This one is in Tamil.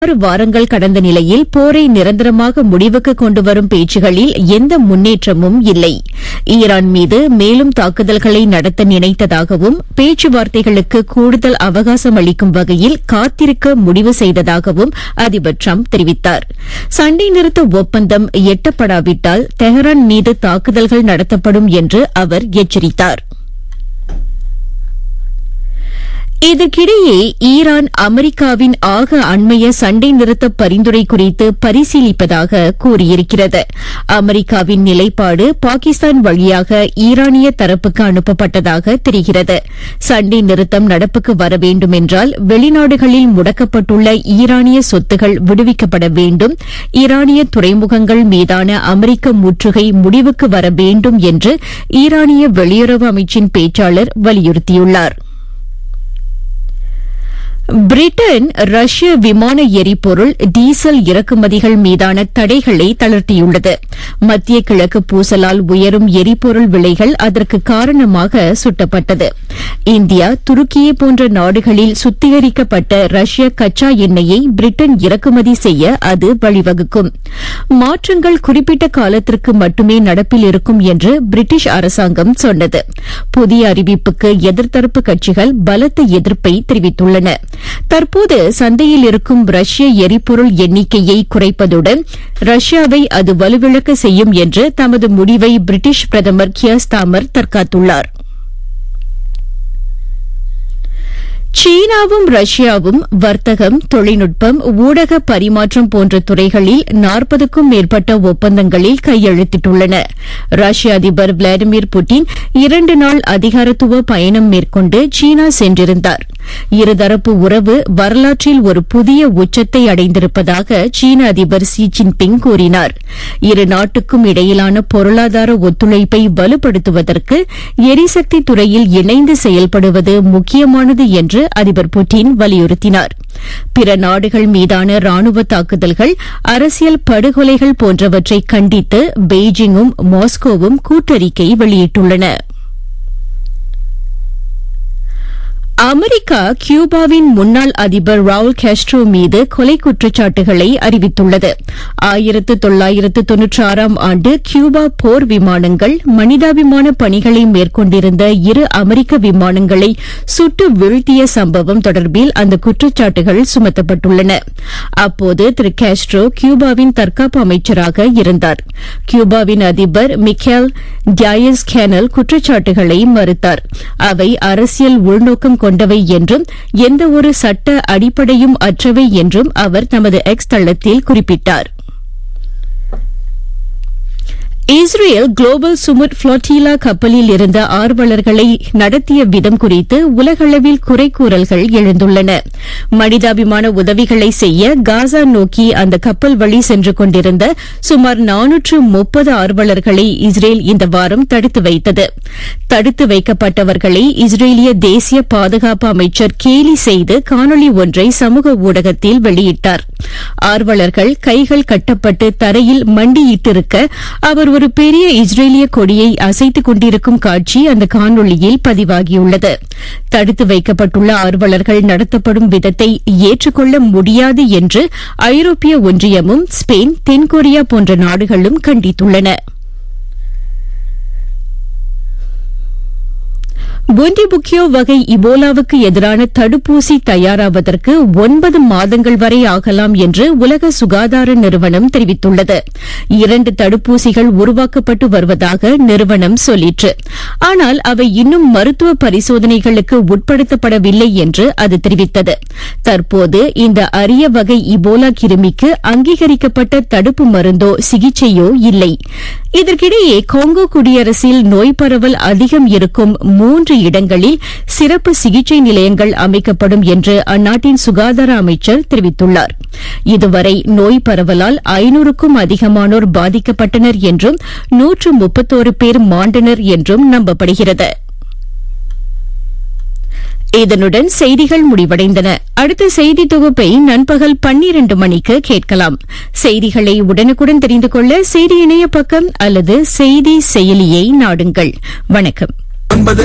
ஆறு வாரங்கள் கடந்த நிலையில் போரை நிரந்தரமாக முடிவுக்கு கொண்டுவரும் பேச்சுகளில் எந்த முன்னேற்றமும் இல்லை ஈரான் மீது மேலும் தாக்குதல்களை நடத்த நினைத்ததாகவும் பேச்சுவார்த்தைகளுக்கு கூடுதல் அவகாசம் அளிக்கும் வகையில் காத்திருக்க முடிவு செய்ததாகவும் அதிபர் ட்ரம்ப் தெரிவித்தார் சண்டை நிறுத்த ஒப்பந்தம் எட்டப்படாவிட்டால் தெஹரான் மீது தாக்குதல்கள் நடத்தப்படும் என்று அவர் எச்சரித்தார் இதற்கிடையே ஈரான் அமெரிக்காவின் ஆக அண்மைய சண்டை நிறுத்த பரிந்துரை குறித்து பரிசீலிப்பதாக கூறியிருக்கிறது அமெரிக்காவின் நிலைப்பாடு பாகிஸ்தான் வழியாக ஈரானிய தரப்புக்கு அனுப்பப்பட்டதாக தெரிகிறது சண்டை நிறுத்தம் நடப்புக்கு வர வேண்டும் என்றால் வெளிநாடுகளில் முடக்கப்பட்டுள்ள ஈரானிய சொத்துகள் விடுவிக்கப்பட வேண்டும் ஈரானிய துறைமுகங்கள் மீதான அமெரிக்க முற்றுகை முடிவுக்கு வர வேண்டும் என்று ஈரானிய வெளியுறவு அமைச்சின் பேச்சாளர் வலியுறுத்தியுள்ளார் பிரிட்டன் ரஷ்ய விமான எரிபொருள் டீசல் இறக்குமதிகள் மீதான தடைகளை தளர்த்தியுள்ளது மத்திய கிழக்கு பூசலால் உயரும் எரிபொருள் விலைகள் அதற்கு காரணமாக சுட்டப்பட்டது இந்தியா துருக்கியே போன்ற நாடுகளில் சுத்திகரிக்கப்பட்ட ரஷ்ய கச்சா எண்ணெயை பிரிட்டன் இறக்குமதி செய்ய அது வழிவகுக்கும் மாற்றங்கள் குறிப்பிட்ட காலத்திற்கு மட்டுமே நடப்பில் இருக்கும் என்று பிரிட்டிஷ் அரசாங்கம் சொன்னது புதிய அறிவிப்புக்கு எதிர்த்தரப்பு கட்சிகள் பலத்த எதிர்ப்பை தெரிவித்துள்ளன தற்போது சந்தையில் இருக்கும் ரஷ்ய எரிபொருள் எண்ணிக்கையை குறைப்பதுடன் ரஷ்யாவை அது வலுவிழக்க செய்யும் என்று தமது முடிவை பிரிட்டிஷ் பிரதமர் கியர் ஸ்தாமர் தற்காத்துள்ளார் சீனாவும் ரஷ்யாவும் வர்த்தகம் தொழில்நுட்பம் ஊடக பரிமாற்றம் போன்ற துறைகளில் நாற்பதுக்கும் மேற்பட்ட ஒப்பந்தங்களில் கையெழுத்திட்டுள்ளன ரஷ்ய அதிபர் விளாடிமிர் புட்டின் இரண்டு நாள் அதிகாரத்துவ பயணம் மேற்கொண்டு சீனா சென்றிருந்தார் இருதரப்பு உறவு வரலாற்றில் ஒரு புதிய உச்சத்தை அடைந்திருப்பதாக சீன அதிபர் ஷி ஜின்பிங் கூறினார் இரு நாட்டுக்கும் இடையிலான பொருளாதார ஒத்துழைப்பை வலுப்படுத்துவதற்கு எரிசக்தி துறையில் இணைந்து செயல்படுவது முக்கியமானது என்று அதிபர் புட்டின் வலியுறுத்தினார் பிற நாடுகள் மீதான ராணுவ தாக்குதல்கள் அரசியல் படுகொலைகள் போன்றவற்றை கண்டித்து பெய்ஜிங்கும் மாஸ்கோவும் கூட்டறிக்கை வெளியிட்டுள்ளன அமெரிக்கா கியூபாவின் முன்னாள் அதிபர் ரவுல் கேஸ்ட்ரோ மீது கொலை குற்றச்சாட்டுகளை அறிவித்துள்ளது ஆயிரத்து தொள்ளாயிரத்து தொன்னூற்றி ஆறாம் ஆண்டு கியூபா போர் விமானங்கள் மனிதாபிமான பணிகளை மேற்கொண்டிருந்த இரு அமெரிக்க விமானங்களை சுட்டு வீழ்த்திய சம்பவம் தொடர்பில் அந்த குற்றச்சாட்டுகள் சுமத்தப்பட்டுள்ளன அப்போது திரு கேஸ்ட்ரோ கியூபாவின் தற்காப்பு அமைச்சராக இருந்தார் கியூபாவின் அதிபர் மிக்கேல் டியாயஸ் கேனல் குற்றச்சாட்டுகளை மறுத்தார் அவை அரசியல் உள்நோக்கம் கொண்டவை என்றும் எந்தவொரு சட்ட அடிப்படையும் அற்றவை என்றும் அவர் தமது எக்ஸ் தளத்தில் குறிப்பிட்டார் இஸ்ரேல் குளோபல் சுமுட் புளோட்டிலா கப்பலில் இருந்த ஆர்வலர்களை நடத்திய விதம் குறித்து உலகளவில் குறை கூறல்கள் எழுந்துள்ளன மனிதாபிமான உதவிகளை செய்ய காசா நோக்கி அந்த கப்பல் வழி சென்று கொண்டிருந்த சுமார் நானூற்று முப்பது ஆர்வலர்களை இஸ்ரேல் இந்த வாரம் தடுத்து வைத்தது தடுத்து வைக்கப்பட்டவர்களை இஸ்ரேலிய தேசிய பாதுகாப்பு அமைச்சர் கேலி செய்து காணொலி ஒன்றை சமூக ஊடகத்தில் வெளியிட்டார் ஆர்வலர்கள் கைகள் கட்டப்பட்டு தரையில் மண்டியிட்டிருக்க அவர் ஒரு பெரிய இஸ்ரேலிய கொடியை அசைத்துக் கொண்டிருக்கும் காட்சி அந்த காணொளியில் பதிவாகியுள்ளது தடுத்து வைக்கப்பட்டுள்ள ஆர்வலர்கள் நடத்தப்படும் விதத்தை ஏற்றுக்கொள்ள முடியாது என்று ஐரோப்பிய ஒன்றியமும் ஸ்பெயின் தென்கொரியா போன்ற நாடுகளும் கண்டித்துள்ளன புண்டிபுக்கியோ வகை இபோலாவுக்கு எதிரான தடுப்பூசி தயாராவதற்கு ஒன்பது மாதங்கள் வரை ஆகலாம் என்று உலக சுகாதார நிறுவனம் தெரிவித்துள்ளது இரண்டு தடுப்பூசிகள் உருவாக்கப்பட்டு வருவதாக நிறுவனம் சொல்லிற்று ஆனால் அவை இன்னும் மருத்துவ பரிசோதனைகளுக்கு உட்படுத்தப்படவில்லை என்று அது தெரிவித்தது தற்போது இந்த அரிய வகை இபோலா கிருமிக்கு அங்கீகரிக்கப்பட்ட தடுப்பு மருந்தோ சிகிச்சையோ இல்லை இதற்கிடையே காங்கோ குடியரசில் நோய் பரவல் அதிகம் இருக்கும் மூன்று இடங்களில் சிறப்பு சிகிச்சை நிலையங்கள் அமைக்கப்படும் என்று அந்நாட்டின் சுகாதார அமைச்சர் தெரிவித்துள்ளார் இதுவரை நோய் பரவலால் ஐநூறுக்கும் அதிகமானோர் பாதிக்கப்பட்டனர் என்றும் நூற்று முப்பத்தோரு பேர் மாண்டனர் என்றும் நம்பப்படுகிறது இதனுடன் செய்திகள் முடிவடைந்தன அடுத்த செய்தி தொகுப்பை நண்பகல் பன்னிரண்டு மணிக்கு கேட்கலாம் செய்திகளை உடனுக்குடன் தெரிந்து கொள்ள செய்தி இணைய பக்கம் அல்லது செய்தி செயலியை நாடுங்கள் வணக்கம்